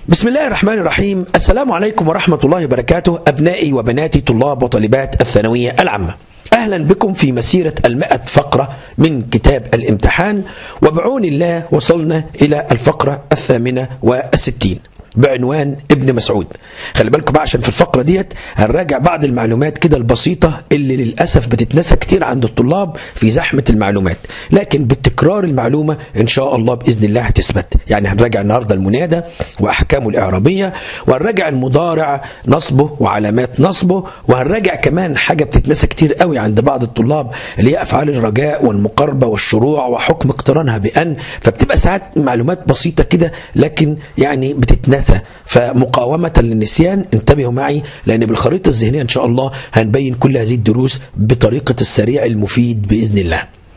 بسم الله الرحمن الرحيم السلام عليكم ورحمة الله وبركاته أبنائي وبناتي طلاب وطالبات الثانوية العامة أهلا بكم في مسيرة المئة فقرة من كتاب الامتحان وبعون الله وصلنا إلى الفقرة الثامنة والستين بعنوان ابن مسعود خلي بالكم بقى عشان في الفقرة ديت هنراجع بعض المعلومات كده البسيطة اللي للأسف بتتنسى كتير عند الطلاب في زحمة المعلومات لكن بالتكرار المعلومة إن شاء الله بإذن الله هتثبت يعني هنراجع النهاردة المنادى وأحكامه الإعرابية وهنراجع المضارع نصبه وعلامات نصبه وهنراجع كمان حاجة بتتنسى كتير قوي عند بعض الطلاب اللي هي أفعال الرجاء والمقاربة والشروع وحكم اقترانها بأن فبتبقى ساعات معلومات بسيطة كده لكن يعني بتتنسى فمقاومة للنسيان انتبهوا معي لأن بالخريطة الذهنية إن شاء الله هنبين كل هذه الدروس بطريقة السريع المفيد بإذن الله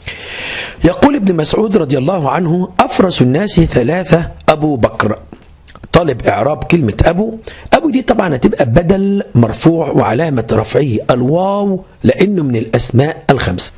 يقول ابن مسعود رضي الله عنه أفرس الناس ثلاثة أبو بكر طالب إعراب كلمة أبو أبو دي طبعا هتبقى بدل مرفوع وعلامة رفعه الواو لأنه من الأسماء الخمسة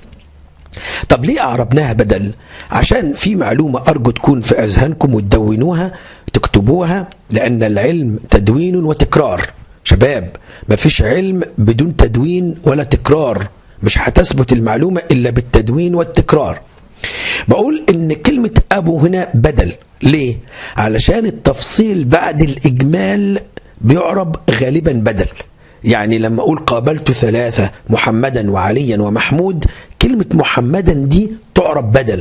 طب ليه أعربناها بدل عشان في معلومة أرجو تكون في أذهانكم وتدونوها تكتبوها لأن العلم تدوين وتكرار شباب مفيش علم بدون تدوين ولا تكرار مش هتثبت المعلومة إلا بالتدوين والتكرار بقول إن كلمة أبو هنا بدل ليه؟ علشان التفصيل بعد الإجمال بيعرب غالبا بدل يعني لما أقول قابلت ثلاثة محمدا وعليا ومحمود كلمة محمدا دي تعرب بدل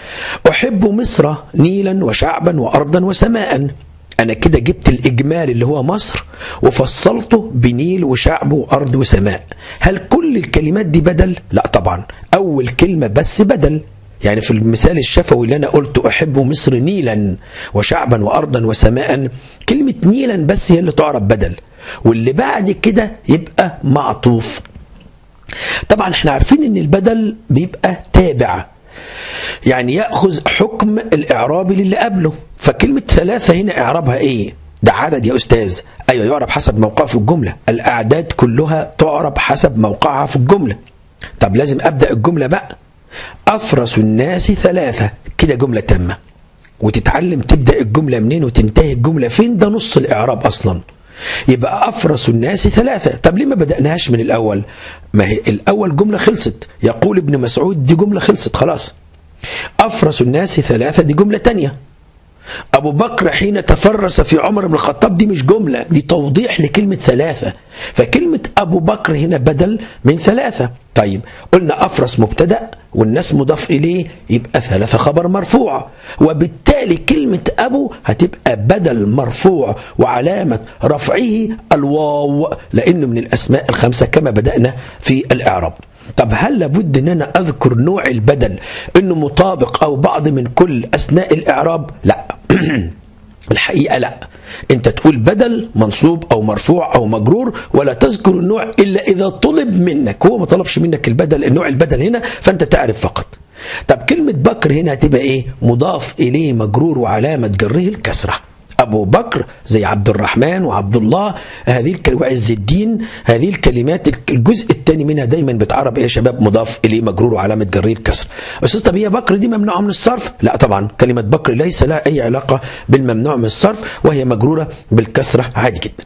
أحب مصر نيلا وشعبا وأرضا وسماء أنا كده جبت الإجمال اللي هو مصر وفصلته بنيل وشعب وأرض وسماء هل كل الكلمات دي بدل؟ لا طبعا أول كلمة بس بدل يعني في المثال الشفوي اللي أنا قلت أحب مصر نيلا وشعبا وأرضا وسماء كلمة نيلا بس هي اللي تعرف بدل واللي بعد كده يبقى معطوف طبعا احنا عارفين ان البدل بيبقى تابع يعني ياخذ حكم الاعراب للي قبله فكلمه ثلاثه هنا اعرابها ايه ده عدد يا استاذ ايوه يعرب حسب موقعه في الجمله الاعداد كلها تعرب حسب موقعها في الجمله طب لازم ابدا الجمله بقى افرس الناس ثلاثه كده جمله تامه وتتعلم تبدا الجمله منين وتنتهي الجمله فين ده نص الاعراب اصلا يبقى أفرس الناس ثلاثة طب ليه ما بدأناهاش من الأول ما هي الأول جملة خلصت يقول ابن مسعود دي جملة خلصت خلاص أفرس الناس ثلاثة دي جملة تانية أبو بكر حين تفرس في عمر بن الخطاب دي مش جملة دي توضيح لكلمة ثلاثة فكلمة أبو بكر هنا بدل من ثلاثة طيب قلنا أفرس مبتدأ والناس مضاف إليه يبقى ثلاثة خبر مرفوع وبالتالي كلمة أبو هتبقى بدل مرفوع وعلامة رفعه الواو لأنه من الأسماء الخمسة كما بدأنا في الإعراب طب هل لابد ان انا اذكر نوع البدل انه مطابق او بعض من كل اثناء الاعراب لا الحقيقه لا انت تقول بدل منصوب او مرفوع او مجرور ولا تذكر النوع الا اذا طلب منك هو ما طلبش منك البدل النوع البدل هنا فانت تعرف فقط طب كلمه بكر هنا هتبقى ايه مضاف اليه مجرور وعلامه جره الكسره أبو بكر زي عبد الرحمن وعبد الله هذه وعز الدين هذه الكلمات الجزء الثاني منها دايما بتعرب ايه يا شباب مضاف اليه مجرور وعلامه جريه الكسر استاذ طب هي بكر دي ممنوعه من الصرف لا طبعا كلمه بكر ليس لها اي علاقه بالممنوع من الصرف وهي مجروره بالكسره عادي جدا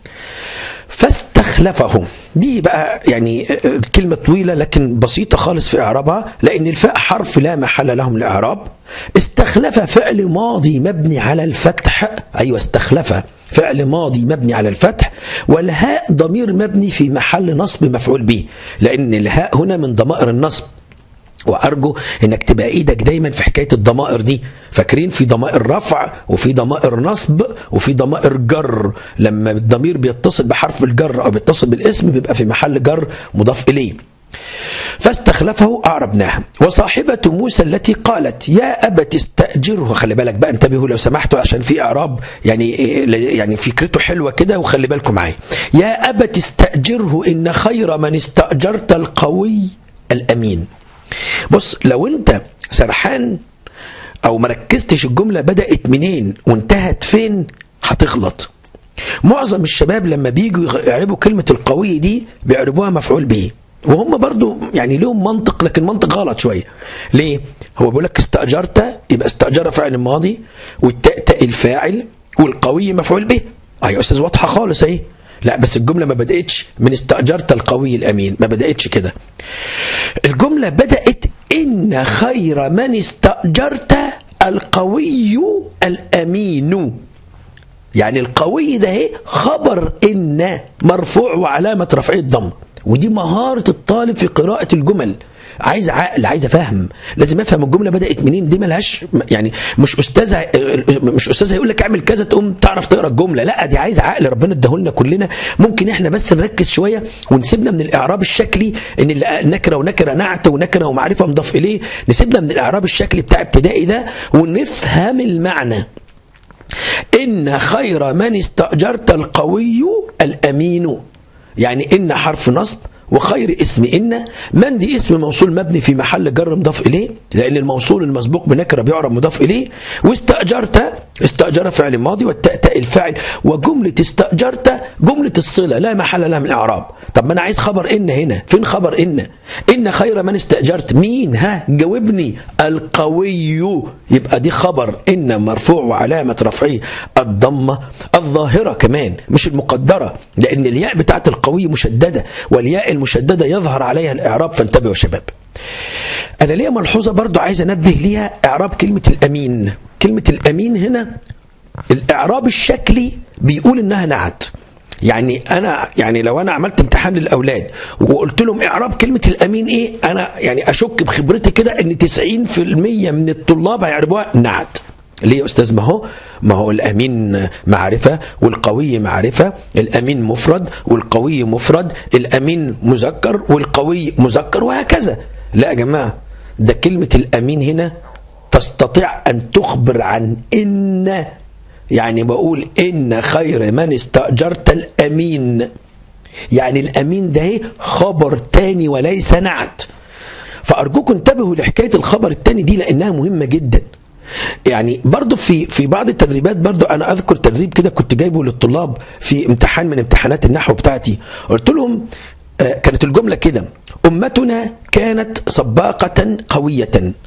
فاستخلفه دي بقى يعني كلمة طويلة لكن بسيطة خالص في إعرابها لأن الفاء حرف لا محل له من الإعراب استخلف فعل ماضي مبني على الفتح أيوة استخلف فعل ماضي مبني على الفتح والهاء ضمير مبني في محل نصب مفعول به لأن الهاء هنا من ضمائر النصب وارجو انك تبقى ايدك دايما في حكايه الضمائر دي فاكرين في ضمائر رفع وفي ضمائر نصب وفي ضمائر جر لما الضمير بيتصل بحرف الجر او بيتصل بالاسم بيبقى في محل جر مضاف اليه فاستخلفه أعربناها وصاحبة موسى التي قالت يا أبت استأجره خلي بالك بقى انتبهوا لو سمحتوا عشان في إعراب يعني يعني فكرته حلوة كده وخلي بالكم معايا يا أبت استأجره إن خير من استأجرت القوي الأمين بص لو انت سرحان او مركزتش الجمله بدات منين وانتهت فين هتغلط معظم الشباب لما بيجوا يعربوا كلمه القوي دي بيعربوها مفعول به وهم برضو يعني لهم منطق لكن منطق غلط شويه ليه هو بيقول لك استاجرت يبقى استاجر فعل ماضي والتاء تاء الفاعل والقوي مفعول به اه يا استاذ واضحه خالص اهي لا بس الجمله ما بداتش من استاجرت القوي الامين ما بداتش كده الجمله بدات ان خير من استاجرت القوي الامين يعني القوي ده اهي خبر ان مرفوع وعلامه رفعه الضم ودي مهاره الطالب في قراءه الجمل عايز عقل عايز افهم لازم افهم الجمله بدات منين دي ملهاش يعني مش استاذ مش استاذ هيقول لك اعمل كذا تقوم تعرف تقرا الجمله لا دي عايز عقل ربنا اداهولنا كلنا ممكن احنا بس نركز شويه ونسيبنا من الاعراب الشكلي ان نكره ونكره نعت ونكره ومعرفه مضاف اليه نسيبنا من الاعراب الشكلي بتاع ابتدائي ده ونفهم المعنى إن خير من استأجرت القوي الأمين يعني إن حرف نصب وخير اسم إن من دي اسم موصول مبني في محل جر مضاف إليه لأن الموصول المسبوق بنكرة بيعرب مضاف إليه واستأجرت استأجر فعل ماضي والتاء تاء الفاعل وجملة استأجرت جملة الصلة لا محل لها من الإعراب طب ما أنا عايز خبر إن هنا فين خبر إن إن خير من استأجرت مين ها جاوبني القوي يبقى دي خبر إن مرفوع وعلامة رفعه الضمة الظاهرة كمان مش المقدرة لأن الياء بتاعت القوي مشددة والياء المشددة يظهر عليها الإعراب فانتبهوا يا شباب أنا ليا ملحوظة برضو عايز أنبه ليها إعراب كلمة الأمين كلمة الأمين هنا الإعراب الشكلي بيقول إنها نعت يعني انا يعني لو انا عملت امتحان للاولاد وقلت لهم اعراب كلمه الامين ايه انا يعني اشك بخبرتي كده ان 90% من الطلاب هيعربوها نعت ليه يا استاذ ما هو ما هو الامين معرفه والقوي معرفه الامين مفرد والقوي مفرد الامين مذكر والقوي مذكر وهكذا لا يا جماعه ده كلمه الامين هنا تستطيع ان تخبر عن ان يعني بقول ان خير من استاجرت الامين يعني الامين ده خبر تاني وليس نعت فارجوكم انتبهوا لحكايه الخبر التاني دي لانها مهمه جدا يعني برضو في في بعض التدريبات برضو انا اذكر تدريب كده كنت جايبه للطلاب في امتحان من امتحانات النحو بتاعتي قلت لهم كانت الجمله كده امتنا كانت سباقه قويه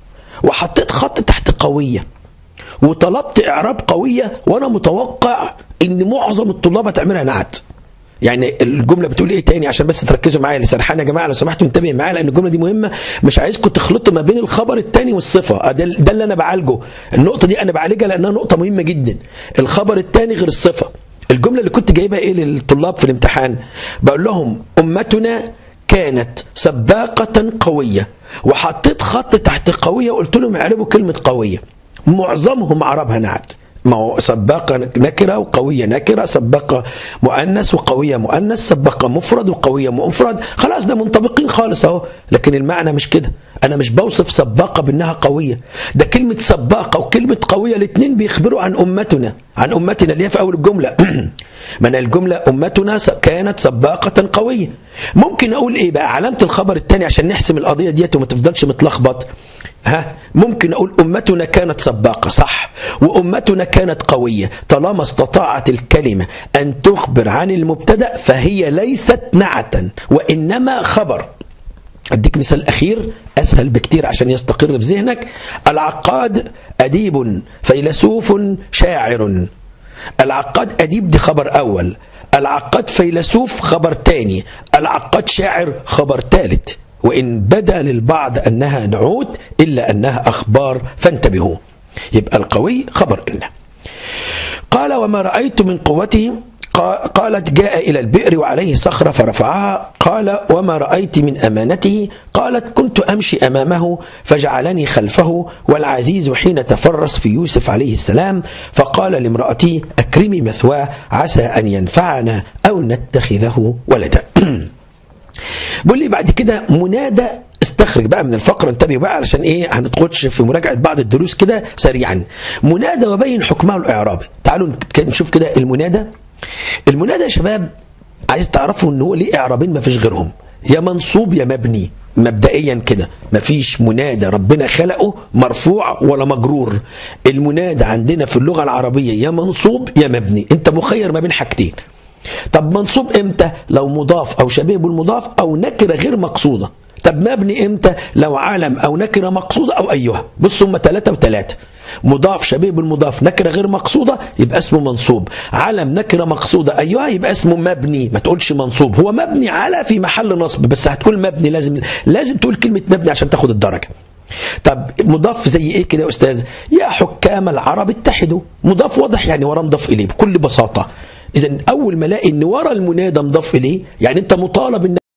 وحطيت خط تحت قويه وطلبت اعراب قويه وانا متوقع ان معظم الطلاب هتعملها نعت يعني الجمله بتقول ايه تاني عشان بس تركزوا معايا اللي سرحان يا جماعه لو سمحتوا انتبهوا معايا لان الجمله دي مهمه مش عايزكم تخلطوا ما بين الخبر التاني والصفه ده, ده اللي انا بعالجه النقطه دي انا بعالجها لانها نقطه مهمه جدا الخبر التاني غير الصفه الجمله اللي كنت جايبها ايه للطلاب في الامتحان بقول لهم امتنا كانت سباقه قويه وحطيت خط تحت قويه وقلت لهم اعربوا كلمه قويه معظمهم عربها نعت ما هو سباقة نكرة وقوية نكرة سباقة مؤنث وقوية مؤنث سباقة مفرد وقوية مفرد خلاص ده منطبقين خالص اهو لكن المعنى مش كده انا مش بوصف سباقة بانها قوية ده كلمة سباقة وكلمة قوية الاثنين بيخبروا عن امتنا عن امتنا اللي هي في اول الجملة من الجملة امتنا كانت سباقة قوية ممكن اقول ايه بقى علامة الخبر الثاني عشان نحسم القضية ديت وما تفضلش متلخبط ها ممكن اقول امتنا كانت سباقه صح وامتنا كانت قويه طالما استطاعت الكلمه ان تخبر عن المبتدا فهي ليست نعتا وانما خبر اديك مثال اخير اسهل بكتير عشان يستقر في ذهنك العقاد اديب فيلسوف شاعر العقاد اديب دي خبر اول العقاد فيلسوف خبر تاني العقاد شاعر خبر ثالث وإن بدا للبعض أنها نعوت إلا أنها أخبار فانتبهوا يبقى القوي خبر إلا قال وما رأيت من قوته قالت جاء إلى البئر وعليه صخرة فرفعها قال وما رأيت من أمانته قالت كنت أمشي أمامه فجعلني خلفه والعزيز حين تفرس في يوسف عليه السلام فقال لامرأتي أكرمي مثواه عسى أن ينفعنا أو نتخذه ولدا بيقول لي بعد كده منادى استخرج بقى من الفقره انتبه بقى علشان ايه هندخلش في مراجعه بعض الدروس كده سريعا منادى وبين حكمه الاعرابي تعالوا نشوف كده المنادى المنادى يا شباب عايز تعرفوا ان هو ليه اعرابين ما فيش غيرهم يا منصوب يا مبني مبدئيا كده مفيش منادى ربنا خلقه مرفوع ولا مجرور المنادى عندنا في اللغه العربيه يا منصوب يا مبني انت مخير ما بين حاجتين طب منصوب امتى لو مضاف او شبيه بالمضاف او نكره غير مقصوده طب مبني امتى لو علم او نكره مقصوده او ايها بص هم ثلاثه وثلاثه مضاف شبيه بالمضاف نكره غير مقصوده يبقى اسمه منصوب علم نكره مقصوده ايها يبقى اسمه مبني ما تقولش منصوب هو مبني على في محل نصب بس هتقول مبني لازم لازم تقول كلمه مبني عشان تاخد الدرجه طب مضاف زي ايه كده يا استاذ يا حكام العرب اتحدوا مضاف واضح يعني وراه مضاف اليه بكل بساطه اذا اول ما الاقي ان ورا المنادى مضاف اليه يعني انت مطالب ان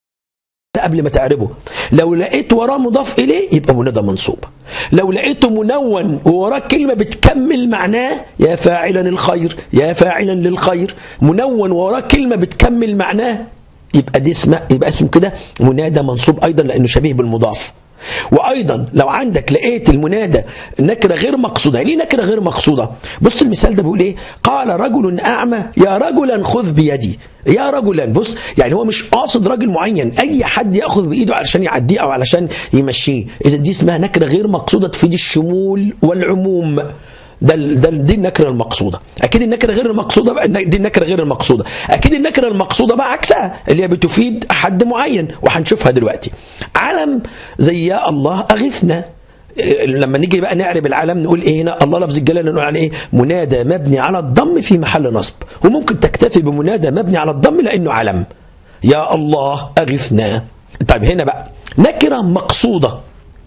قبل ما تعربه لو لقيت وراه مضاف اليه يبقى منادى منصوب لو لقيته منون ووراه كلمه بتكمل معناه يا فاعلا الخير يا فاعلا للخير منون وراه كلمه بتكمل معناه يبقى دي اسمه يبقى اسمه كده منادى منصوب ايضا لانه شبيه بالمضاف وايضا لو عندك لقيت المنادى نكره غير مقصوده يعني ايه نكره غير مقصوده بص المثال ده بيقول ايه قال رجل اعمى يا رجلا خذ بيدي يا رجلا بص يعني هو مش قاصد راجل معين اي حد ياخذ بايده علشان يعديه او علشان يمشيه اذا دي اسمها نكره غير مقصوده تفيد الشمول والعموم ده ده دي النكره المقصوده اكيد النكره غير المقصوده بقى دي النكره غير المقصوده اكيد النكره المقصوده بقى عكسها اللي هي بتفيد حد معين وهنشوفها دلوقتي علم زي يا الله اغثنا لما نيجي بقى نعرب العلم نقول ايه هنا الله لفظ الجلاله نقول عليه ايه منادى مبني على الضم في محل نصب وممكن تكتفي بمنادى مبني على الضم لانه علم يا الله اغثنا طيب هنا بقى نكره مقصوده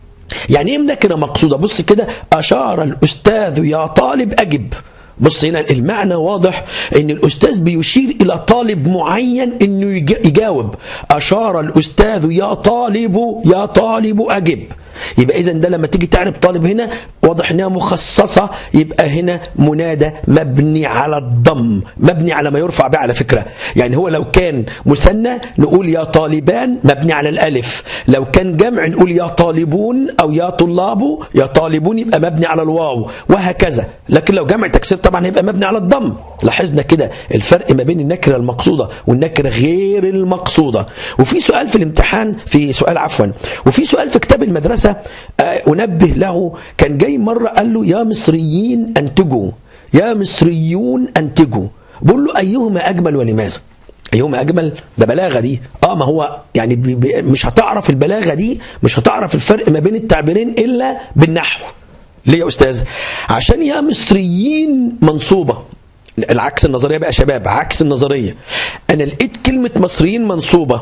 يعني ايه نكره مقصوده بص كده اشار الاستاذ يا طالب اجب بص هنا المعنى واضح ان الاستاذ بيشير الى طالب معين انه يجاوب اشار الاستاذ يا طالب يا طالب اجب يبقى اذا ده لما تيجي تعرف طالب هنا واضح انها مخصصه يبقى هنا منادى مبني على الضم مبني على ما يرفع به على فكره يعني هو لو كان مثنى نقول يا طالبان مبني على الالف لو كان جمع نقول يا طالبون او يا طلاب يا طالبون يبقى مبني على الواو وهكذا لكن لو جمع تكسير طبعا هيبقى مبني على الضم لاحظنا كده الفرق ما بين النكره المقصوده والنكره غير المقصوده وفي سؤال في الامتحان في سؤال عفوا وفي سؤال في كتاب المدرسه انبه له كان جاي مره قال له يا مصريين انتجوا يا مصريون انتجوا بقول له ايهما اجمل ولماذا ايهما اجمل ده بلاغه دي اه ما هو يعني بي بي مش هتعرف البلاغه دي مش هتعرف الفرق ما بين التعبيرين الا بالنحو ليه يا استاذ عشان يا مصريين منصوبه العكس النظريه بقى شباب عكس النظريه انا لقيت كلمه مصريين منصوبه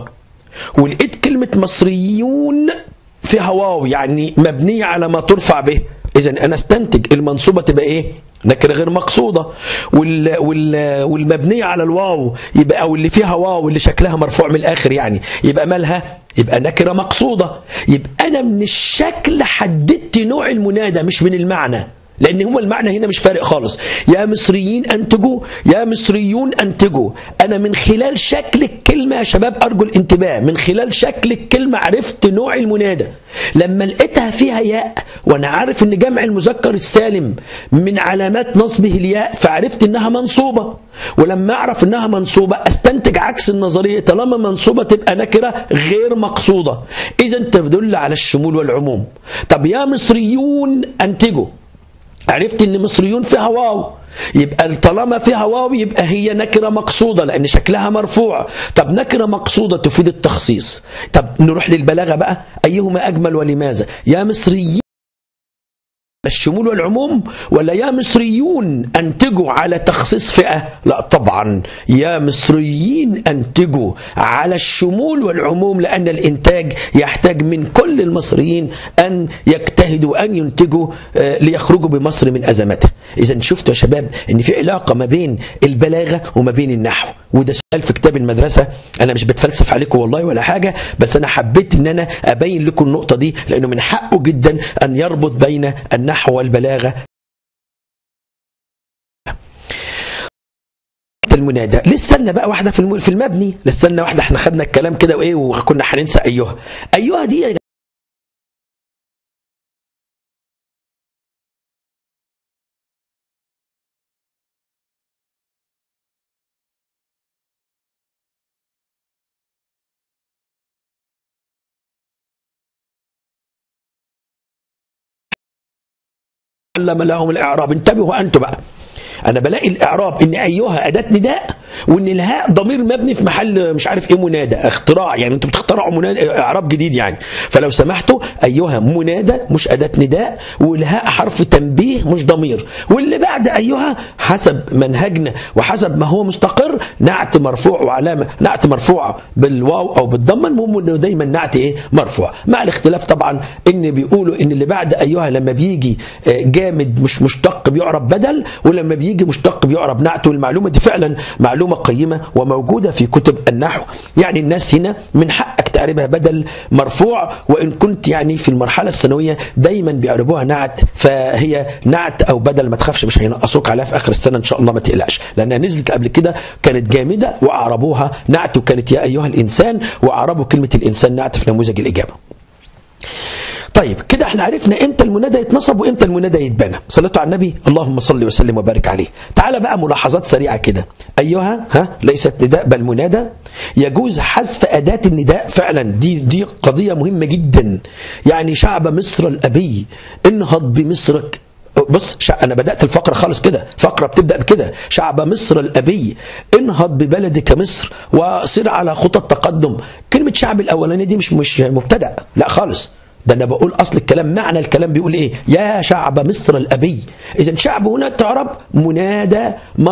ولقيت كلمه مصريون فيها واو يعني مبنيه على ما ترفع به اذا انا استنتج المنصوبه تبقى ايه نكره غير مقصوده وال وال والمبنيه على الواو يبقى او اللي فيها واو اللي شكلها مرفوع من الاخر يعني يبقى مالها يبقى نكره مقصوده يبقى انا من الشكل حددت نوع المنادى مش من المعنى لان هو المعنى هنا مش فارق خالص يا مصريين انتجوا يا مصريون انتجوا انا من خلال شكل الكلمه يا شباب ارجو الانتباه من خلال شكل الكلمه عرفت نوع المنادى لما لقيتها فيها ياء وانا عارف ان جمع المذكر السالم من علامات نصبه الياء فعرفت انها منصوبه ولما اعرف انها منصوبه استنتج عكس النظريه طالما منصوبه تبقى نكره غير مقصوده اذا تدل على الشمول والعموم طب يا مصريون انتجوا عرفت ان مصريون فيها واو يبقى طالما فيها واو يبقى هي نكره مقصوده لان شكلها مرفوع طب نكره مقصوده تفيد التخصيص طب نروح للبلاغه بقى ايهما اجمل ولماذا يا مصريين الشمول والعموم ولا يا مصريون انتجوا على تخصيص فئه لا طبعا يا مصريين انتجوا على الشمول والعموم لان الانتاج يحتاج من كل المصريين ان يجتهدوا وان ينتجوا ليخرجوا بمصر من ازمتها اذا شفتوا يا شباب ان في علاقه ما بين البلاغه وما بين النحو وده سؤال في كتاب المدرسه انا مش بتفلسف عليكم والله ولا حاجه بس انا حبيت ان انا ابين لكم النقطه دي لانه من حقه جدا ان يربط بين النحو والبلاغه المنادى لسه لنا بقى واحده في في المبني لسه لنا واحده احنا خدنا الكلام كده وايه وكنا هننسى ايها ايها دي يا علم لهم الاعراب انتبهوا انتوا بقى انا بلاقي الاعراب ان ايها اداه نداء وان الهاء ضمير مبني في محل مش عارف ايه منادى اختراع يعني انتوا بتخترعوا منادى اعراب جديد يعني فلو سمحتوا ايها منادى مش اداه نداء والهاء حرف تنبيه مش ضمير واللي بعد ايها حسب منهجنا وحسب ما هو مستقر نعت مرفوع وعلامه نعت مرفوعه بالواو او بالضمه المهم انه دايما نعت ايه مرفوع مع الاختلاف طبعا ان بيقولوا ان اللي بعد ايها لما بيجي آه، جامد مش مشتق بيعرب بدل ولما بيجي مشتق بيعرب نعت والمعلومه دي فعلا معلومه قيمه وموجوده في كتب النحو يعني الناس هنا من حقك تعربها بدل مرفوع وان كنت يعني في المرحله الثانويه دايما بيعربوها نعت فهي نعت او بدل ما تخافش مش هينقصوك عليها في اخر السنه ان شاء الله ما تقلقش لانها نزلت قبل كده كانت جامده واعربوها نعت وكانت يا ايها الانسان واعربوا كلمه الانسان نعت في نموذج الاجابه طيب كده احنا عرفنا امتى المنادى يتنصب وامتى المنادى يتبنى صليتوا على النبي اللهم صل وسلم وبارك عليه تعال بقى ملاحظات سريعه كده ايها ها ليست نداء بل منادى يجوز حذف اداه النداء فعلا دي دي قضيه مهمه جدا يعني شعب مصر الابي انهض بمصرك بص شع... انا بدات الفقره خالص كده فقره بتبدا بكده شعب مصر الابي انهض ببلدك مصر وسر على خطى التقدم كلمه شعب الاولانيه دي مش مش مبتدا لا خالص ده انا بقول اصل الكلام معنى الكلام بيقول ايه يا شعب مصر الابي اذا شعب هنا تعرب منادى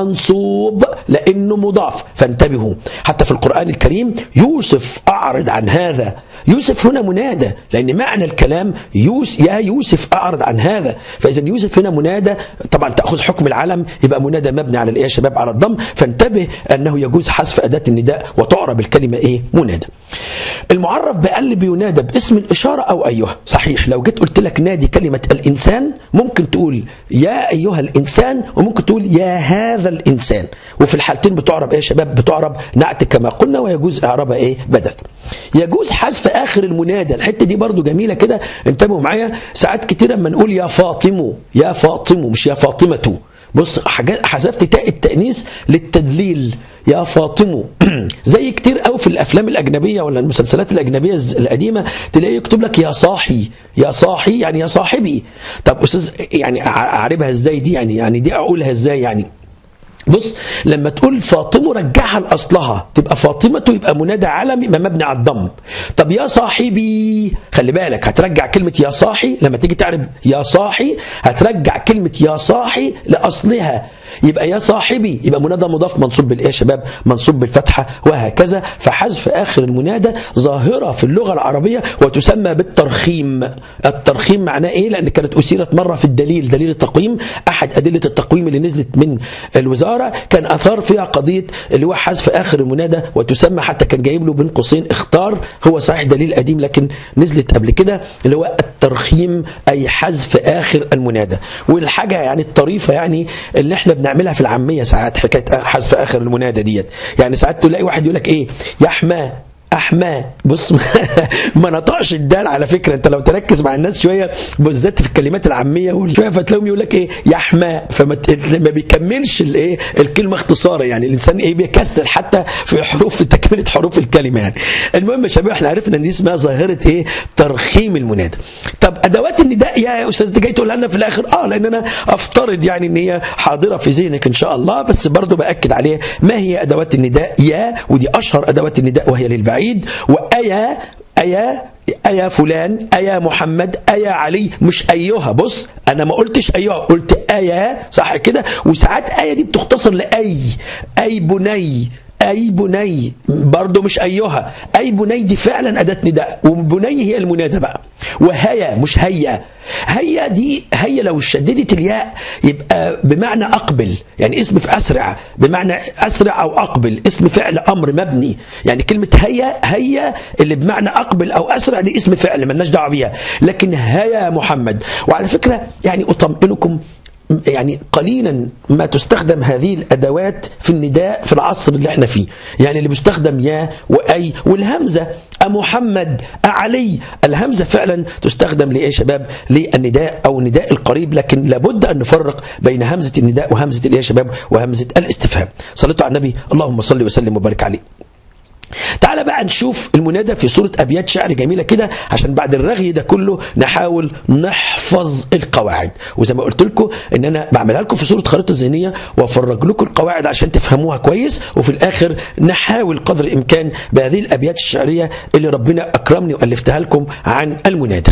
منصوب لانه مضاف فانتبهوا حتى في القران الكريم يوسف اعرض عن هذا يوسف هنا منادى لان معنى الكلام يوس يا يوسف اعرض عن هذا فاذا يوسف هنا منادى طبعا تاخذ حكم العلم يبقى منادى مبني على الايه يا شباب على الضم فانتبه انه يجوز حذف اداه النداء وتعرب الكلمه ايه منادى المعرف بقى اللي بينادى باسم الاشاره او ايها صحيح لو جيت قلت لك نادي كلمه الانسان ممكن تقول يا ايها الانسان وممكن تقول يا هذا الانسان وفي الحالتين بتعرب ايه يا شباب بتعرب نعت كما قلنا ويجوز اعرابها ايه بدل يجوز حذف اخر المنادى الحته دي برضو جميله كده انتبهوا معايا ساعات كتير اما نقول يا فاطمه يا فاطمه مش يا فاطمه بص حاجات حذفت تاء التانيث للتدليل يا فاطمه زي كتير قوي في الافلام الاجنبيه ولا المسلسلات الاجنبيه القديمه تلاقيه يكتب لك يا صاحي يا صاحي يعني يا صاحبي طب استاذ يعني اعربها ازاي دي يعني يعني دي اقولها ازاي يعني بص لما تقول فاطمه رجعها لاصلها تبقى فاطمه يبقى منادى علمي ما مبني على الضم طب يا صاحبي خلي بالك هترجع كلمه يا صاحي لما تيجي تعرف يا صاحي هترجع كلمه يا صاحي لاصلها يبقى يا صاحبي يبقى منادى مضاف منصوب بالايه يا شباب منصوب بالفتحه وهكذا فحذف اخر المنادى ظاهره في اللغه العربيه وتسمى بالترخيم الترخيم معناه ايه لان كانت اثيرت مره في الدليل دليل التقويم احد ادله التقويم اللي نزلت من الوزاره كان اثار فيها قضيه اللي هو حذف اخر المنادى وتسمى حتى كان جايب له بين قوسين اختار هو صحيح دليل قديم لكن نزلت قبل كده اللي هو الترخيم اي حذف اخر المنادى والحاجه يعني الطريفه يعني اللي احنا بنعملها في العاميه ساعات حكايه حذف اخر المنادى ديت يعني ساعات تلاقي واحد يقول لك ايه يا حماه احماه بص ما نطقش الدال على فكره انت لو تركز مع الناس شويه بالذات في الكلمات العاميه شويه فتلاقيهم يقول لك ايه يا حماه فما ما بيكملش الايه الكلمه اختصارا يعني الانسان ايه بيكسل حتى في حروف في تكمله حروف الكلمه يعني المهم يا شباب احنا عرفنا ان دي اسمها ظاهره ايه ترخيم المنادى طب ادوات النداء يا استاذ انت جاي تقولها لنا في الاخر اه لان انا افترض يعني ان هي حاضره في ذهنك ان شاء الله بس برضه باكد عليها ما هي ادوات النداء يا ودي اشهر ادوات النداء وهي للبعيد بعيد وأيا أيا أيا فلان أيا محمد أيا علي مش أيها بص أنا ما قلتش أيها قلت أيا صح كده وساعات أيا دي بتختصر لأي أي بني أي بني برضه مش أيها أي بني دي فعلا أداة نداء وبني هي المنادى بقى وهيا مش هيا هيا دي هيا لو شددت الياء يبقى بمعنى أقبل يعني اسم في أسرع بمعنى أسرع أو أقبل اسم فعل أمر مبني يعني كلمة هيا هيا اللي بمعنى أقبل أو أسرع دي اسم فعل مالناش دعوة بيها لكن هيا محمد وعلى فكرة يعني أطمئنكم يعني قليلا ما تستخدم هذه الادوات في النداء في العصر اللي احنا فيه يعني اللي بيستخدم يا واي والهمزه أمحمد أعلي الهمزة فعلا تستخدم لإيه يا شباب للنداء أو النداء القريب لكن لابد أن نفرق بين همزة النداء وهمزة الإيه يا شباب وهمزة الاستفهام صليتوا على النبي اللهم صل وسلم وبارك عليه تعال بقى نشوف المنادى في صورة أبيات شعر جميلة كده عشان بعد الرغي ده كله نحاول نحفظ القواعد وزي ما قلت لكم ان انا بعملها لكم في صورة خريطة ذهنية وافرج لكم القواعد عشان تفهموها كويس وفي الاخر نحاول قدر الامكان بهذه الابيات الشعرية اللي ربنا اكرمني والفتها لكم عن المنادى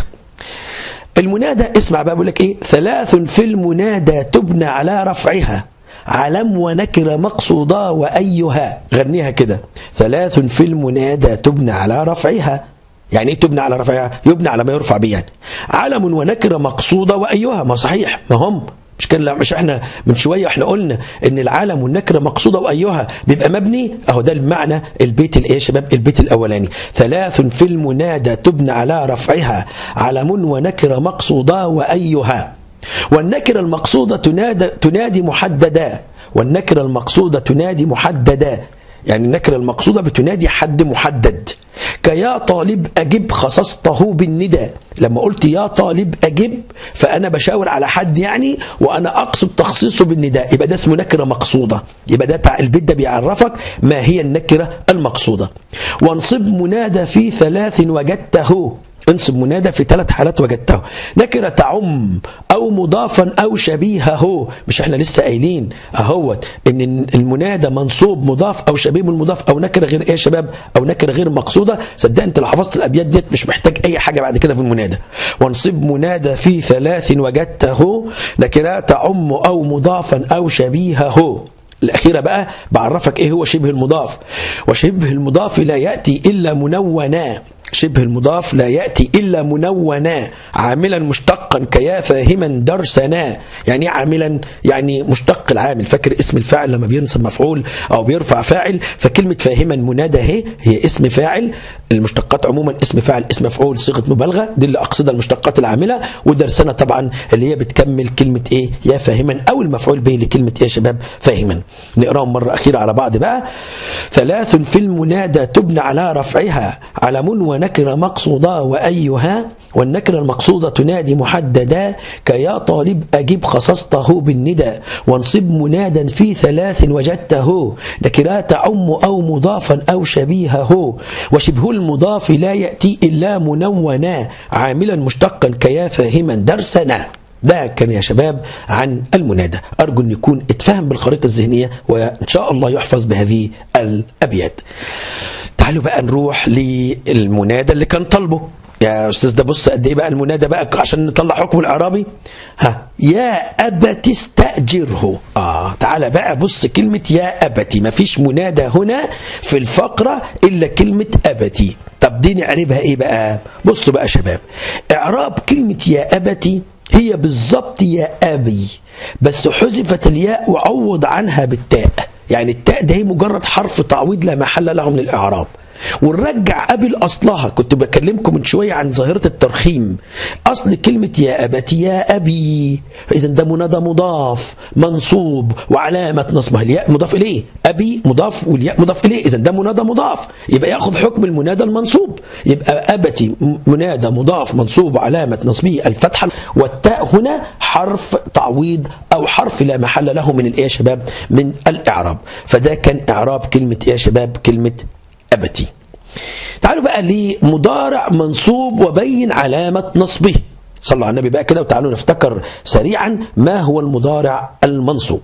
المنادى اسمع بقى بقول لك ايه ثلاث في المنادى تبنى على رفعها علم ونكرة مقصودة وأيها غنيها كده ثلاث في المنادى تبنى على رفعها يعني ايه تبنى على رفعها يبنى على ما يرفع به يعني علم ونكرة مقصودة وأيها ما صحيح ما هم مش كان لا مش احنا من شويه احنا قلنا ان العالم والنكره مقصوده وايها بيبقى مبني اهو ده المعنى البيت الايه يا شباب البيت الاولاني ثلاث في المنادى تبنى على رفعها علم ونكره مقصوده وايها والنكره المقصوده تنادى تنادي محددا والنكره المقصوده تنادي محددا يعني النكره المقصوده بتنادي حد محدد كيا طالب أجب خصصته بالندى لما قلت يا طالب أجب فأنا بشاور على حد يعني وأنا أقصد تخصيصه بالنداء يبقى ده اسمه نكرة مقصودة يبقى ده البيت ده بيعرفك ما هي النكرة المقصودة وانصب منادى في ثلاث وجدته انصب منادى في ثلاث حالات وجدته نكرة تعم أو مضافا أو شبيهه مش احنا لسه قايلين اهوت ان المنادى منصوب مضاف أو شبيه بالمضاف أو نكرة غير ايه يا شباب أو نكرة غير مقصودة صدق انت لو حفظت الأبيات ديت مش محتاج أي حاجة بعد كده في المنادى وانصب منادى في ثلاث وجدته نكرة تعم أو مضافا أو شبيهه الأخيرة بقى بعرفك إيه هو شبه المضاف وشبه المضاف لا يأتي إلا منونا شبه المضاف لا يأتي إلا منونا عاملا مشتقا كيا فاهما درسنا يعني عاملا يعني مشتق العامل فاكر اسم الفاعل لما بينصب مفعول أو بيرفع فاعل فكلمة فاهما منادى هي هي اسم فاعل المشتقات عموما اسم فاعل اسم مفعول صيغة مبالغة دي اللي أقصدها المشتقات العاملة ودرسنا طبعا اللي هي بتكمل كلمة إيه يا فاهما أو المفعول به لكلمة إيه يا شباب فاهما نقراهم مرة أخيرة على بعض بقى ثلاث في المنادى تبنى على رفعها علم ونكرة مقصودة وأيها والنكرة المقصودة تنادي محددا كيا طالب أجب خصصته بالندى وانصب منادا في ثلاث وجدته نكرات تعم أو مضافا أو شبيهه وشبه المضاف لا يأتي إلا منونا عاملا مشتقا كيا فاهما درسنا ده كان يا شباب عن المنادى أرجو أن يكون اتفهم بالخريطة الذهنية وإن شاء الله يحفظ بهذه الأبيات تعالوا بقى نروح للمنادى اللي كان طالبه يا استاذ ده بص قد ايه بقى المنادى بقى عشان نطلع حكم الاعرابي ها يا ابت استاجره اه تعالى بقى بص كلمه يا ابتي ما فيش منادى هنا في الفقره الا كلمه ابتي طب دي نعربها ايه بقى بصوا بقى يا شباب اعراب كلمه يا ابتي هي بالظبط يا ابي بس حذفت الياء وعوض عنها بالتاء يعني التاء ده هي مجرد حرف تعويض لا محل له من الاعراب ونرجع أبي لأصلها كنت بكلمكم من شوية عن ظاهرة الترخيم أصل كلمة يا أبتي يا أبي إذا ده منادى مضاف منصوب وعلامة نصبه الياء مضاف إليه أبي مضاف والياء مضاف إليه إذا ده منادى مضاف يبقى يأخذ حكم المنادى المنصوب يبقى أبتي منادى مضاف منصوب وعلامة نصبه الفتحة والتاء هنا حرف تعويض أو حرف لا محل له من الإيه يا شباب من الإعراب فده كان إعراب كلمة إيه يا شباب كلمة أبتي تعالوا بقى لمضارع منصوب وبين علامة نصبه صلوا على النبي بقى كده وتعالوا نفتكر سريعا ما هو المضارع المنصوب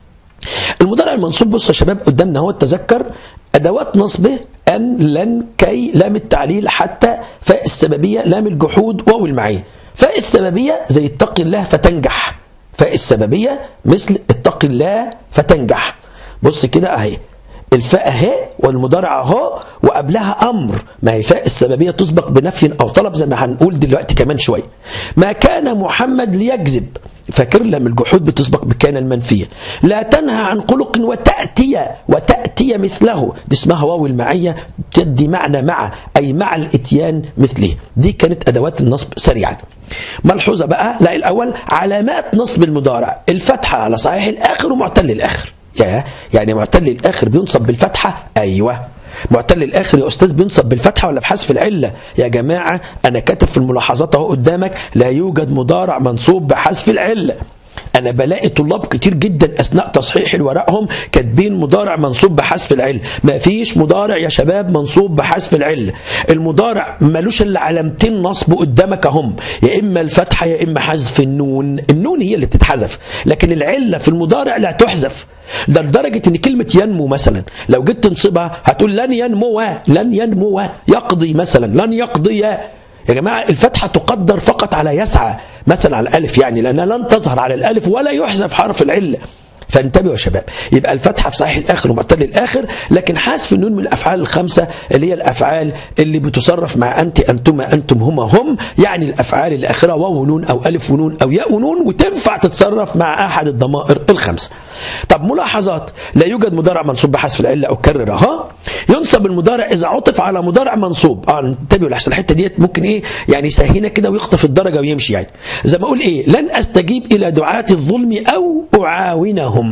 المضارع المنصوب بصوا يا شباب قدامنا هو تذكر أدوات نصبه أن لن كي لام التعليل حتى فاء السببية لام الجحود واو المعية فاء السببية زي اتق الله فتنجح فاء السببية مثل اتق الله فتنجح بص كده اهي الفاء اهي والمضارع اهو وقبلها امر ما هي فاء السببيه تسبق بنفي او طلب زي ما هنقول دلوقتي كمان شويه ما كان محمد ليكذب فاكر لما الجحود بتسبق بكان المنفية لا تنهى عن خلق وتأتي وتأتي مثله دي اسمها واو المعية تدي معنى مع أي مع الإتيان مثله دي كانت أدوات النصب سريعا ملحوظة بقى لا الأول علامات نصب المضارع الفتحة على صحيح الآخر ومعتل الآخر يا يعني معتل الاخر بينصب بالفتحه ايوه معتل الاخر يا استاذ بينصب بالفتحه ولا بحذف العله يا جماعه انا كاتب في الملاحظات اهو قدامك لا يوجد مضارع منصوب بحذف العله انا بلاقي طلاب كتير جدا اثناء تصحيح ورقهم كاتبين مضارع منصوب بحذف العل ما فيش مضارع يا شباب منصوب بحذف العل المضارع ملوش الا علامتين نصب قدامك اهم يا اما الفتحه يا اما حذف النون النون هي اللي بتتحذف لكن العله في المضارع لا تحذف ده لدرجة ان كلمة ينمو مثلا لو جيت تنصبها هتقول لن ينمو لن ينمو يقضي مثلا لن يقضي يا جماعة الفتحة تقدر فقط على يسعى مثلا على الألف يعني لأنها لن تظهر على الألف ولا يحذف حرف العلة فانتبهوا يا شباب يبقى الفتحه في صحيح الاخر ومعتل الاخر لكن حذف النون من الافعال الخمسه اللي هي الافعال اللي بتصرف مع انت انتما انتم هما هم يعني الافعال اللي اخرها واو ونون او الف ونون او ياء ونون وتنفع تتصرف مع احد الضمائر الخمسه طب ملاحظات لا يوجد مضارع منصوب بحذف العله اكررها ينصب المضارع اذا عطف على مضارع منصوب اه انتبهوا لحسن الحته ديت ممكن ايه يعني يسهينا كده ويخطف الدرجه ويمشي يعني زي ما اقول ايه لن استجيب الى دعاة الظلم او اعاونهم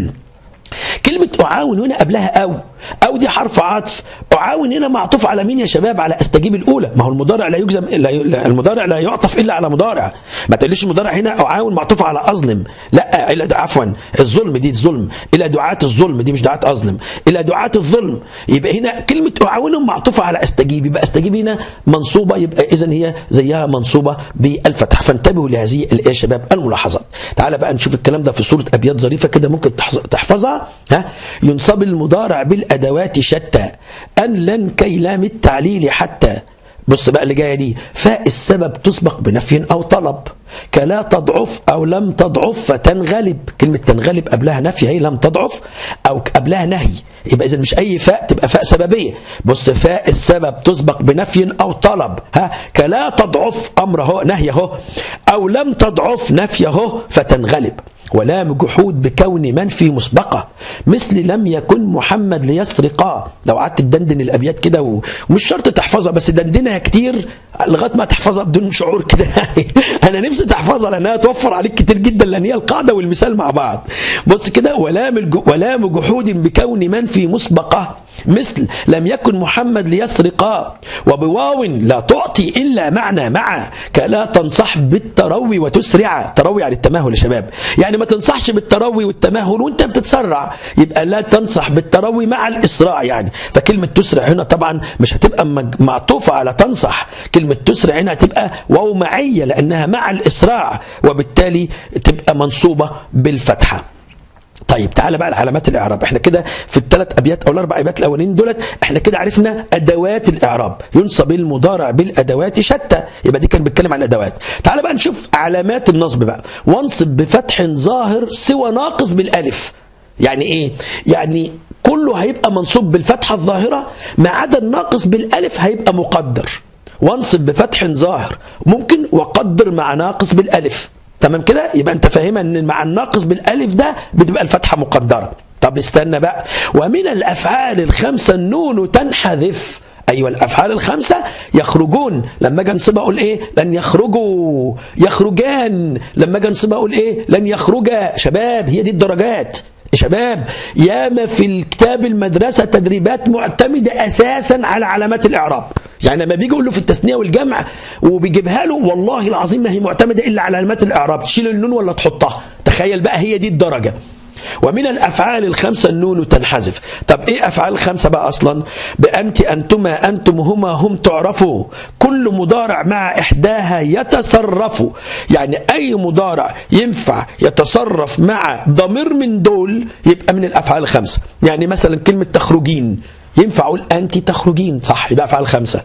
كلمة أعاون هنا قبلها أو أو دي حرف عطف أعاون هنا معطوف على مين يا شباب على أستجيب الأولى ما هو المضارع لا يجزم لا المضارع لا يعطف إلا على مضارع ما تقوليش المضارع هنا أعاون معطوف على أظلم لا إلا عفوا الظلم دي الظلم إلى دعاة الظلم دي مش دعاة أظلم إلى دعاة الظلم يبقى هنا كلمة أعاونهم معطوفة على أستجيب يبقى أستجيب هنا منصوبة يبقى إذا هي زيها منصوبة بالفتح فانتبهوا لهذه يا شباب الملاحظات تعال بقى نشوف الكلام ده في صورة أبيات ظريفة كده ممكن تحفظها ها ينصب المضارع بالادوات شتى ان لن كي لام التعليل حتى بص بقى اللي جايه دي فاء السبب تسبق بنفي او طلب كلا تضعف او لم تضعف فتنغلب كلمه تنغلب قبلها نفي هي لم تضعف او قبلها نهي يبقى اذا مش اي فاء تبقى فاء سببيه بص فاء السبب تسبق بنفي او طلب ها كلا تضعف امر اهو نهي اهو او لم تضعف نفي اهو فتنغلب ولام جحود بكون منفي مسبقة مثل لم يكن محمد ليسرقا لو قعدت تدندن الأبيات كده ومش شرط تحفظها بس دندنها كتير لغاية ما تحفظها بدون شعور كده أنا نفسي تحفظها لأنها توفر عليك كتير جدا لأن هي القاعدة والمثال مع بعض بص كده ولام ولام جحود بكون منفي مسبقة مثل لم يكن محمد ليسرقا وبواو لا تعطي إلا معنى مع كلا تنصح بالتروي وتسرع تروي يعني التماهل يا شباب يعني ما تنصحش بالتروي والتماهل وانت بتتسرع يبقى لا تنصح بالتروي مع الإسراع يعني فكلمة تسرع هنا طبعا مش هتبقى معطوفة على تنصح كلمة تسرع هنا هتبقى واو معية لأنها مع الإسراع وبالتالي تبقى منصوبة بالفتحة طيب تعالى بقى لعلامات الاعراب احنا كده في الثلاث ابيات او الاربع ابيات الاولين دولت احنا كده عرفنا ادوات الاعراب ينصب المضارع بالادوات شتى يبقى دي كان بيتكلم عن الادوات تعالى بقى نشوف علامات النصب بقى وانصب بفتح ظاهر سوى ناقص بالالف يعني ايه يعني كله هيبقى منصوب بالفتحه الظاهره ما عدا الناقص بالالف هيبقى مقدر وانصب بفتح ظاهر ممكن وقدر مع ناقص بالالف تمام كده يبقى انت فاهمها ان مع الناقص بالالف ده بتبقى الفتحه مقدره طب استنى بقى ومن الافعال الخمسه النون تنحذف ايوه الافعال الخمسه يخرجون لما اجي انصبها اقول ايه لن يخرجوا يخرجان لما اجي انصبها اقول ايه لن يخرجا شباب هي دي الدرجات شباب ياما في الكتاب المدرسة تدريبات معتمدة أساسا على علامات الإعراب يعني لما بيجي يقول له في التثنية والجمع وبيجيبها له والله العظيم ما هي معتمدة إلا على علامات الإعراب تشيل النون ولا تحطها تخيل بقى هي دي الدرجة ومن الأفعال الخمسة النون تنحذف طب إيه أفعال الخمسة بقى أصلا بأنت أنتما أنتم هما هم تعرفوا كل مضارع مع إحداها يتصرف يعني أي مضارع ينفع يتصرف مع ضمير من دول يبقى من الأفعال الخمسة يعني مثلا كلمة تخرجين ينفع أقول أنت تخرجين صح يبقى أفعال خمسة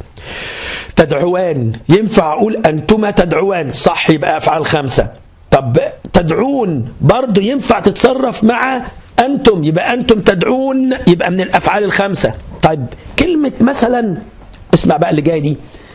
تدعوان ينفع أقول أنتما تدعوان صح يبقى أفعال خمسة طب تدعون برضه ينفع تتصرف مع أنتم يبقى أنتم تدعون يبقى من الأفعال الخمسة طيب كلمة مثلا اسمع بقى اللي جاي دي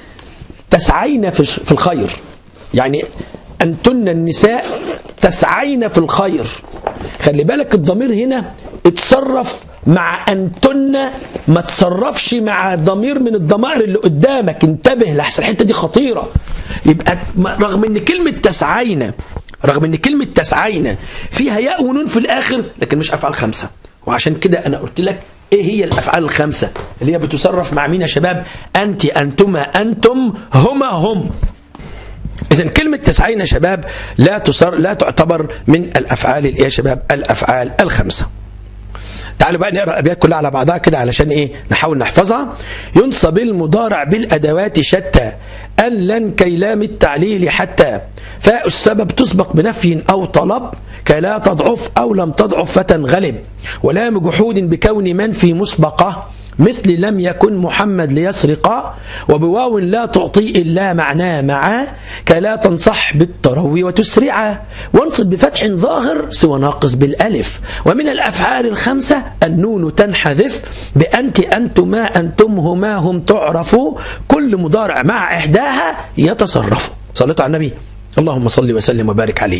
تسعين في الخير يعني أنتن النساء تسعين في الخير خلي بالك الضمير هنا اتصرف مع أنتن ما تصرفش مع ضمير من الضمائر اللي قدامك انتبه لحسن الحتة دي خطيرة يبقى رغم ان كلمة تسعين رغم ان كلمة تسعين فيها ياء ونون في الاخر لكن مش افعال خمسة وعشان كده انا قلت لك ايه هي الافعال الخمسة اللي هي بتصرف مع مين يا شباب انت انتما انتم هما هم إذا كلمة تسعين يا شباب لا تصر لا تعتبر من الأفعال اللي يا شباب الأفعال الخمسة. تعالوا بقى نقرا الابيات كلها على بعضها كده علشان ايه نحاول نحفظها ينصب المضارع بالادوات شتى ان لن كيلام التعليل حتى فاء السبب تسبق بنفي او طلب كلا تضعف او لم تضعف فتنغلب ولام جحود بكون منفي مسبقه مثل لم يكن محمد ليسرق وبواو لا تعطي إلا معناه معا كلا تنصح بالتروي وتسرعا وانصب بفتح ظاهر سوى ناقص بالألف ومن الأفعال الخمسة النون تنحذف بأنت أنتما أنتمهما هم تعرفوا كل مضارع مع إحداها يتصرف صليت على النبي اللهم صل وسلم وبارك عليه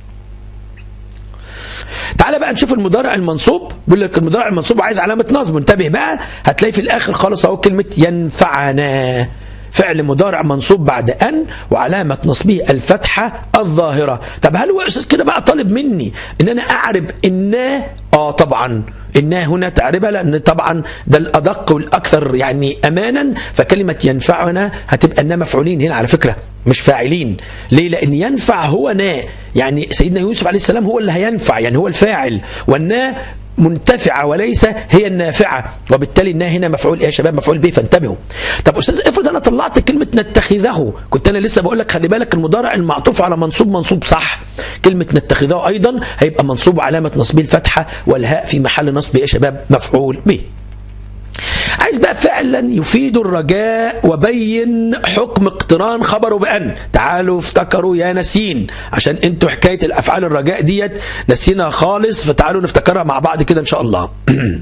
تعالى بقى نشوف المضارع المنصوب بيقول لك المضارع المنصوب عايز علامه نصب انتبه بقى هتلاقي في الاخر خالص اهو كلمه ينفعنا فعل مضارع منصوب بعد ان وعلامه نصبه الفتحه الظاهره طب هل هو اساس كده بقى طالب مني ان انا اعرب ان اه طبعا إنها هنا تعربها لأن طبعا ده الأدق والأكثر يعني أمانا فكلمة ينفعنا هتبقى إنها مفعولين هنا على فكرة مش فاعلين ليه لأن ينفع هو نا يعني سيدنا يوسف عليه السلام هو اللي هينفع يعني هو الفاعل والنا منتفعة وليس هي النافعة وبالتالي انها هنا مفعول ايه يا شباب مفعول به فانتبهوا طب استاذ افرض انا طلعت كلمة نتخذه كنت انا لسه بقول لك خلي بالك المضارع المعطوف على منصوب منصوب صح كلمة نتخذه ايضا هيبقى منصوب علامة نصبه الفتحة والهاء في محل نصب ايه يا شباب مفعول به عايز بقى فعلا يفيد الرجاء وبين حكم اقتران خبره بأن تعالوا افتكروا يا ناسين عشان انتوا حكاية الأفعال الرجاء ديت نسينا خالص فتعالوا نفتكرها مع بعض كده إن شاء الله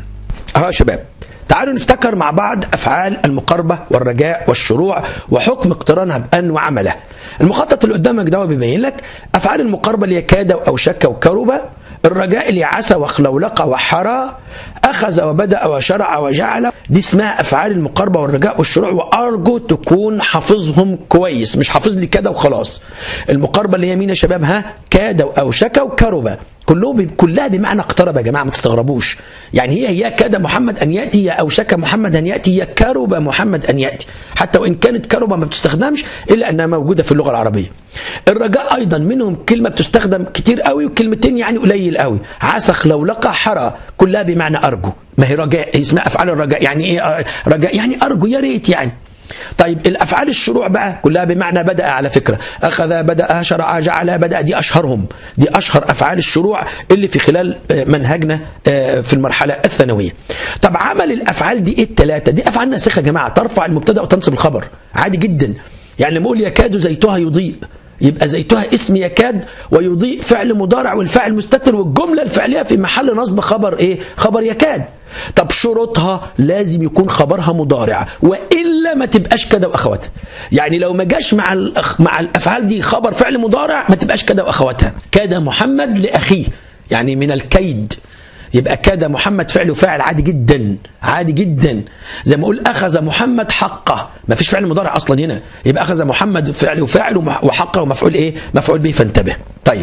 أهو يا شباب تعالوا نفتكر مع بعض أفعال المقاربة والرجاء والشروع وحكم اقترانها بأن وعمله المخطط اللي قدامك ده بيبين لك أفعال المقاربة اللي هي كاد أو شك وكربة الرجاء اللي عسى وخلولق وحرى أخذ وبدأ وشرع وجعل دي اسمها أفعال المقاربة والرجاء والشروع وأرجو تكون حافظهم كويس مش حافظ لي كده وخلاص المقاربة اللي هي مين يا شباب ها كاد أو شك وكربة كلهم كلها بمعنى اقترب يا جماعه ما تستغربوش يعني هي هي كاد محمد ان ياتي يا اوشك محمد ان ياتي يا كرب محمد ان ياتي حتى وان كانت كربه ما بتستخدمش الا انها موجوده في اللغه العربيه الرجاء ايضا منهم كلمه بتستخدم كتير قوي وكلمتين يعني قليل قوي عسخ لو لقى حرى كلها بمعنى ارجو ما هي رجاء هي اسمها افعال الرجاء يعني ايه رجاء يعني ارجو يا ريت يعني طيب الافعال الشروع بقى كلها بمعنى بدا على فكره اخذ بدا شرع جعل بدا دي اشهرهم دي اشهر افعال الشروع اللي في خلال منهجنا في المرحله الثانويه طب عمل الافعال دي ايه الثلاثه دي افعال ناسخه يا جماعه ترفع المبتدا وتنصب الخبر عادي جدا يعني لما اقول يكاد زيتها يضيء يبقى زيتها اسم يكاد ويضيء فعل مضارع والفاعل مستتر والجمله الفعليه في محل نصب خبر ايه خبر يكاد طب شروطها لازم يكون خبرها مضارع والا ما تبقاش كده واخواتها يعني لو ما جاش مع الأخ مع الافعال دي خبر فعل مضارع ما تبقاش كده واخواتها كاد محمد لاخيه يعني من الكيد يبقى كاد محمد فعل وفاعل عادي جدا عادي جدا زي ما اقول اخذ محمد حقه ما فيش فعل مضارع اصلا هنا يبقى اخذ محمد فعل وفاعل وحقه ومفعول ايه مفعول به فانتبه طيب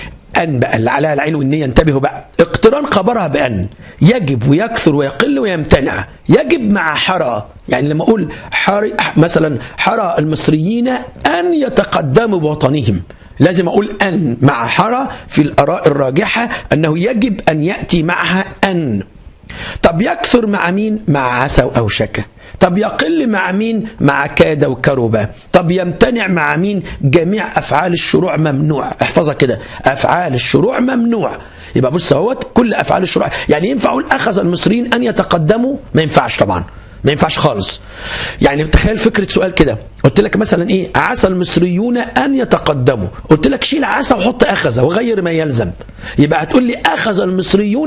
أن بقى اللي عليها العين والنية انتبهوا بقى اقتران خبرها بأن يجب ويكثر ويقل ويمتنع يجب مع حرى يعني لما أقول حرى مثلا حرى المصريين أن يتقدموا بوطنهم لازم أقول أن مع حرى في الآراء الراجحة أنه يجب أن يأتي معها أن طب يكثر مع مين مع عسى أو شكا طب يقل مع مين مع كاد وكربة طب يمتنع مع مين جميع أفعال الشروع ممنوع احفظها كده أفعال الشروع ممنوع يبقى بص اهوت كل أفعال الشروع يعني ينفع أقول أخذ المصريين أن يتقدموا ما ينفعش طبعا ما ينفعش خالص يعني تخيل فكرة سؤال كده قلت لك مثلا ايه عسى المصريون ان يتقدموا قلت لك شيل عسى وحط اخذ وغير ما يلزم يبقى هتقول لي اخذ المصريون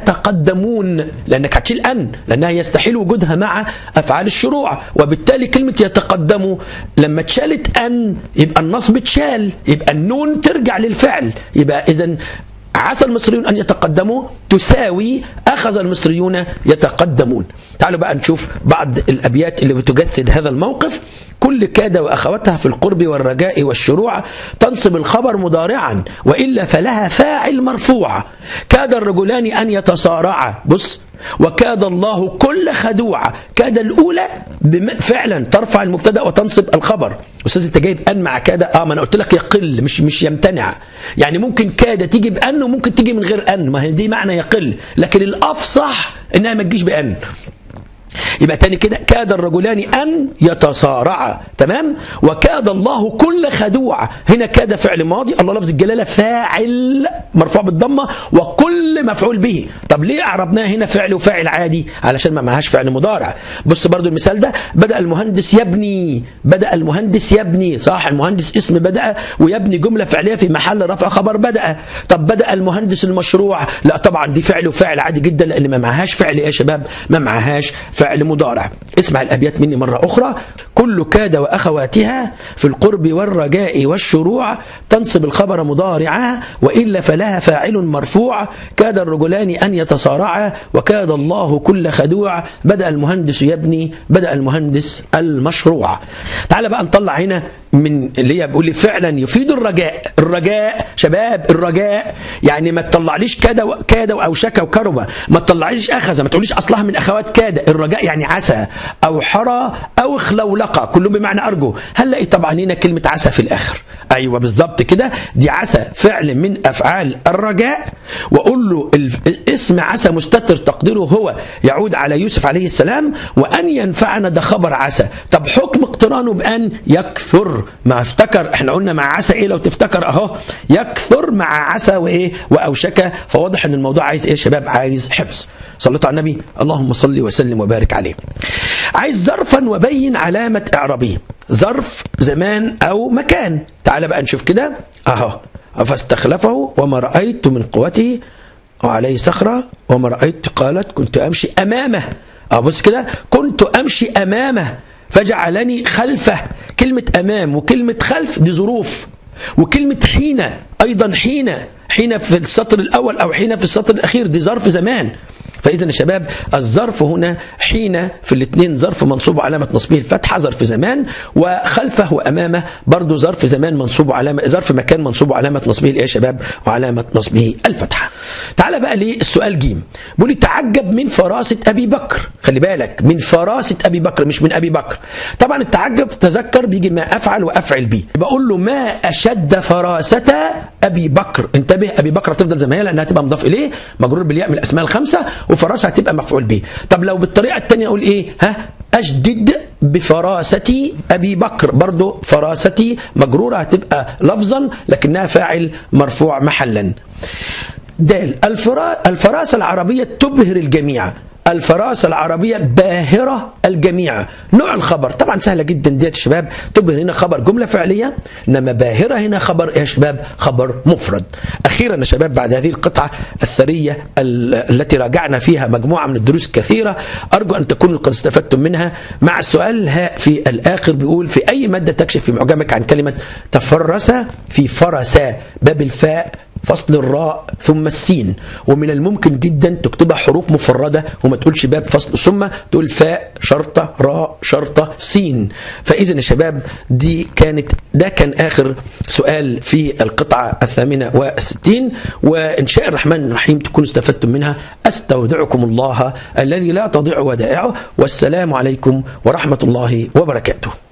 يتقدمون لانك هتشيل ان لانها يستحيل وجودها مع افعال الشروع وبالتالي كلمه يتقدموا لما اتشالت ان يبقى النصب اتشال يبقى النون ترجع للفعل يبقى اذا عسى المصريون أن يتقدموا تساوي أخذ المصريون يتقدمون تعالوا بقى نشوف بعض الأبيات اللي بتجسد هذا الموقف كل كاد وأخواتها في القرب والرجاء والشروع تنصب الخبر مضارعا وإلا فلها فاعل مرفوع كاد الرجلان أن يتصارعا بص وكاد الله كل خدوع كاد الأولى بم... فعلا ترفع المبتدا وتنصب الخبر أستاذ أنت جايب أن مع كاد آه ما أنا قلت لك يقل مش مش يمتنع يعني ممكن كاد تيجي بأن وممكن تيجي من غير أن ما هي دي معنى يقل لكن الأفصح إنها ما تجيش بأن يبقى تاني كده كاد الرجلان أن يتصارعا تمام وكاد الله كل خدوع هنا كاد فعل ماضي الله لفظ الجلالة فاعل مرفوع بالضمة وكل مفعول به طب ليه عربناها هنا فعل وفاعل عادي علشان ما معهاش فعل مضارع بص برضو المثال ده بدأ المهندس يبني بدأ المهندس يبني صح المهندس اسم بدأ ويبني جملة فعلية في محل رفع خبر بدأ طب بدأ المهندس المشروع لا طبعا دي فعل وفاعل عادي جدا لأن ما معهاش فعل يا شباب ما معهاش فعل مضارع اسمع الأبيات مني مرة أخرى كل كاد وأخواتها في القرب والرجاء والشروع تنصب الخبر مضارعا وإلا فلها فاعل مرفوع كاد الرجلان أن يتصارعا وكاد الله كل خدوع بدأ المهندس يبني بدأ المهندس المشروع تعال بقى نطلع هنا من اللي هي بيقول لي فعلا يفيد الرجاء الرجاء شباب الرجاء يعني ما تطلعليش كاد كاد او شك وكربه ما تطلعليش اخذ ما تقوليش اصلها من اخوات كاد الرجاء يعني عسى او حرى او خلولقه كله بمعنى ارجو هل لقيت طبعا هنا كلمه عسى في الاخر ايوه بالظبط كده دي عسى فعل من افعال الرجاء واقول له الاسم عسى مستتر تقديره هو يعود على يوسف عليه السلام وان ينفعنا ده خبر عسى طب حكم اقترانه بان يكثر ما افتكر احنا قلنا مع عسى ايه لو تفتكر اهو يكثر مع عسى وايه واوشك فواضح ان الموضوع عايز ايه يا شباب عايز حفظ صليتوا على النبي اللهم صل وسلم وبارك عليه عايز ظرفا وبين علامه اعرابه ظرف زمان او مكان تعال بقى نشوف كده اهو فاستخلفه وما رايت من قوته وعليه صخره وما رايت قالت كنت امشي امامه اه بص كده كنت امشي امامه فجعلني خلفه كلمة أمام وكلمة خلف دي ظروف وكلمة حين أيضا حين حين في السطر الأول أو حين في السطر الأخير دي ظرف زمان فإذا يا شباب الظرف هنا حين في الاثنين ظرف منصوب علامة نصبه الفتحة ظرف زمان وخلفه وأمامه برضه ظرف زمان منصوب علامة ظرف مكان منصوب علامة نصبه الإيه يا شباب وعلامة نصبه الفتحة تعال بقى للسؤال جيم بيقول لي تعجب من فراسة أبي بكر خلي بالك من فراسة أبي بكر مش من أبي بكر طبعا التعجب تذكر بيجي ما أفعل وأفعل به بقول له ما أشد فراسة أبي بكر انتبه أبي بكر هتفضل زي ما هي لأنها تبقى مضاف إليه مجرور بالياء من الأسماء الخمسة وفراسة هتبقى مفعول به طب لو بالطريقة الثانية أقول إيه ها أشدد بفراسة أبي بكر برضو فراستي مجرورة هتبقى لفظا لكنها فاعل مرفوع محلا دال الفراسة العربية تبهر الجميع الفراسة العربية باهرة الجميع نوع الخبر طبعا سهلة جدا ديت شباب تبهر هنا خبر جملة فعلية إنما باهرة هنا خبر يا شباب خبر مفرد أخيرا يا شباب بعد هذه القطعة الثرية التي راجعنا فيها مجموعة من الدروس كثيرة أرجو أن تكونوا قد استفدتم منها مع السؤال الهاء في الآخر بيقول في أي مادة تكشف في معجمك عن كلمة تفرس في فرسا باب الفاء فصل الراء ثم السين ومن الممكن جدا تكتبها حروف مفردة وما تقولش باب فصل ثم تقول فاء شرطة راء شرطة سين فإذا يا شباب دي كانت ده كان آخر سؤال في القطعة الثامنة والستين وإن شاء الرحمن الرحيم تكونوا استفدتم منها أستودعكم الله الذي لا تضيع ودائعه والسلام عليكم ورحمة الله وبركاته